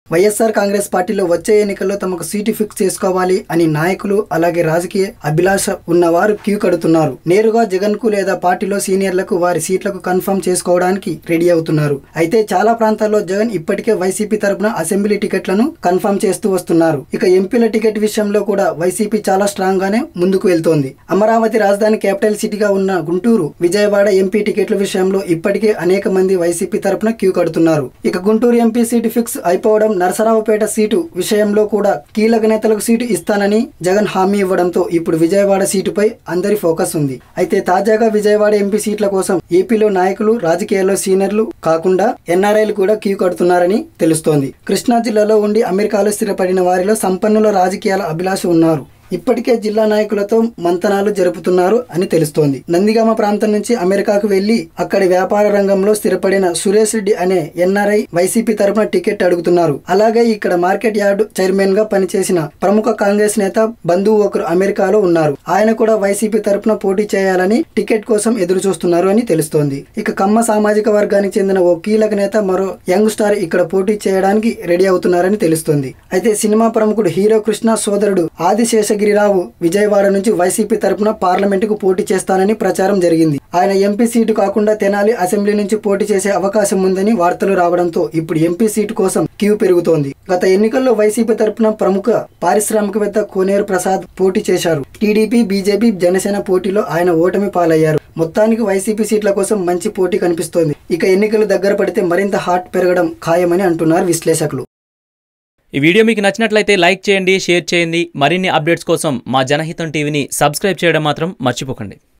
వైఎస్ఆర్ కాంగ్రెస్ పార్టీలో వచ్చే ఎన్నికల్లో తమకు సీటు ఫిక్స్ చేసుకోవాలి అని నాయకులు అలాగే రాజకీయ అభిలాష ఉన్నవారు క్యూ కడుతున్నారు నేరుగా జగన్ కు లేదా పార్టీలో సీనియర్లకు వారి సీట్లకు కన్ఫర్మ్ చేసుకోవడానికి రెడీ అవుతున్నారు అయితే చాలా ప్రాంతాల్లో జగన్ ఇప్పటికే వైసీపీ తరపున అసెంబ్లీ టికెట్లను కన్ఫర్మ్ చేస్తూ వస్తున్నారు ఇక ఎంపీల టికెట్ విషయంలో కూడా వైసీపీ చాలా స్ట్రాంగ్ గానే ముందుకు వెళ్తోంది అమరావతి రాజధాని క్యాపిటల్ సిటీగా ఉన్న గుంటూరు విజయవాడ ఎంపీ టికెట్ల విషయంలో ఇప్పటికే అనేక మంది వైసీపీ తరపున క్యూ కడుతున్నారు ఇక గుంటూరు ఎంపీ సీటు ఫిక్స్ అయిపోవడం నరసరావుపేట సీటు విషయంలో కూడా కీలక నేతలకు సీటు ఇస్తానని జగన్ హామీ ఇవ్వడంతో ఇప్పుడు విజయవాడ సీటుపై అందరి ఫోకస్ ఉంది అయితే తాజాగా విజయవాడ ఎంపీ సీట్ల కోసం ఏపీలో నాయకులు రాజకీయాల్లో సీనియర్లు కాకుండా ఎన్ఆర్ఐలు కూడా క్యూ కడుతున్నారని తెలుస్తోంది కృష్ణా జిల్లాలో ఉండి అమెరికాలో స్థిరపడిన వారిలో సంపన్నుల రాజకీయాల అభిలాష ఉన్నారు ఇప్పటికే జిల్లా నాయకులతో మంతనాలు జరుపుతున్నారు అని తెలుస్తోంది నందిగామ ప్రాంతం నుంచి అమెరికాకు వెళ్లి అక్కడి వ్యాపార రంగంలో స్థిరపడిన సురేష్ రెడ్డి అనే ఎన్ఆర్ఐ వైసీపీ తరపున టికెట్ అడుగుతున్నారు అలాగే ఇక్కడ మార్కెట్ యార్డ్ చైర్మన్ గా పనిచేసిన ప్రముఖ కాంగ్రెస్ నేత బంధువు ఒకరు అమెరికాలో ఉన్నారు ఆయన కూడా వైసీపీ తరపున పోటీ చేయాలని టికెట్ కోసం ఎదురు చూస్తున్నారు అని తెలుస్తోంది ఇక కమ్మ సామాజిక వర్గానికి చెందిన ఓ కీలక నేత మరో యంగ్ స్టార్ ఇక్కడ పోటీ చేయడానికి రెడీ అవుతున్నారని తెలుస్తోంది అయితే సినిమా ప్రముఖుడు హీరో కృష్ణ సోదరుడు ఆదిశేషగిరిరావు విజయవాడ నుంచి వైసీపీ తరపున పార్లమెంటుకు పోటీ చేస్తానని ప్రచారం జరిగింది ఆయన ఎంపీ సీటు కాకుండా తెనాలి అసెంబ్లీ నుంచి పోటీ చేసే అవకాశం ఉందని వార్తలు రావడంతో ఇప్పుడు ఎంపీ సీటు కోసం క్యూ పెరుగుతోంది గత ఎన్నికల్లో వైసీపీ తరపున ప్రముఖ పారిశ్రామికవేత్త కోనేరు ప్రసాద్ పోటీ చేశారు టీడీపీ బీజేపీ జనసేన పోటీలో ఆయన ఓటమి పాలయ్యారు మొత్తానికి వైసీపీ సీట్ల కోసం మంచి పోటీ కనిపిస్తోంది ఇక ఎన్నికలు దగ్గర పడితే మరింత హాట్ పెరగడం ఖాయమని అంటున్నారు విశ్లేషకులు ఈ వీడియో మీకు నచ్చినట్లయితే లైక్ చేయండి షేర్ చేయండి మరిన్ని అప్డేట్స్ కోసం మా జనహితం టీవీని సబ్స్క్రైబ్ చేయడం మాత్రం మర్చిపోకండి